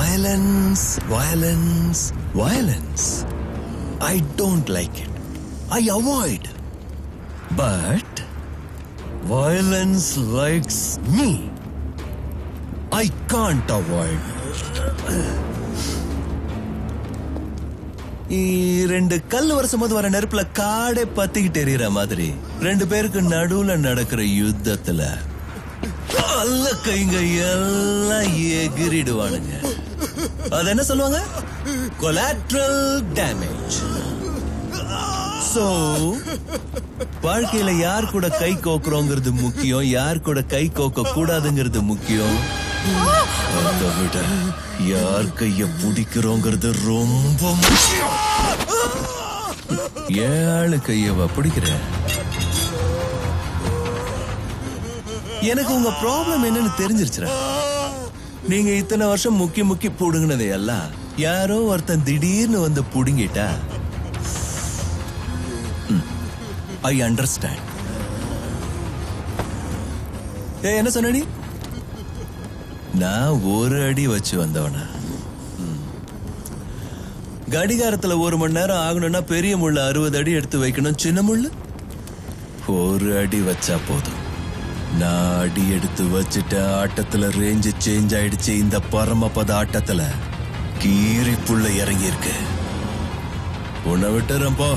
Violence, violence, violence. I don't like it. I avoid. But violence likes me. I can't avoid. ఈ ரெண்டு கல் வருஷம் போது வர நெருப்புல காடே பத்திக்கிட்டு எரியற மாதிரி ரெண்டு பேருக்கு நடுவுல நடக்கிற யுத்தத்துல அல்ல கைங்க எல்லாம் எகிரிடுவானுங்க அது என்ன சொல்லுவாங்க கொலாட்ரல் டேமேஜ் சோ வாழ்க்கையில யார் கூட கை கோக்குறோங்கிறது முக்கியம் யார் கூட கை கோக்க கூடாதுங்கிறது முக்கியம் அதை விட யார் கைய பிடிக்கிறோங்கிறது ரொம்ப முக்கியம் ஏழு கையவ பிடிக்கிறேன் எனக்கு உங்க ப்ராப்ளம் என்னன்னு தெரிஞ்சிருச்சுடா நீங்க இத்தனை வருஷம் முக்கி முக்கி புடுங்கினதை எல்லாம் யாரோ ஒருத்தன் திடீர்னு வந்து புடுங்கிட்டா ஐ அண்டர்ஸ்டாண்ட் ஏ என்ன சொன்ன நீ நான் ஒரு அடி வச்சு வந்தவனா ம். கடிகாரத்துல ஒரு மணி நேரம் ஆகணும்னா பெரிய முள்ள அறுபது அடி எடுத்து வைக்கணும் சின்ன முள்ளு ஒரு அடி வச்சா போதும் நான் அடி எடுத்து வச்சுட்ட ஆட்டத்துல ரேஞ்சு சேஞ்ச் ஆயிடுச்சு இந்த பரமபத ஆட்டத்துல கீரி புள்ள இறங்கி இருக்கு உன்னை விட்டுறேன் போ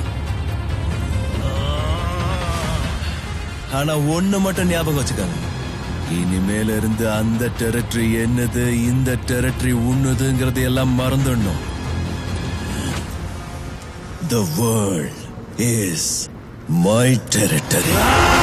ஆனா ஒண்ணு மட்டும் ஞாபகம் வச்சுக்கோங்க இனிமேல இருந்து அந்த டெரிட்டரி என்னது இந்த டெரிட்டரி உண்ணுதுங்கிறது எல்லாம் மறந்துடணும் the world is my territory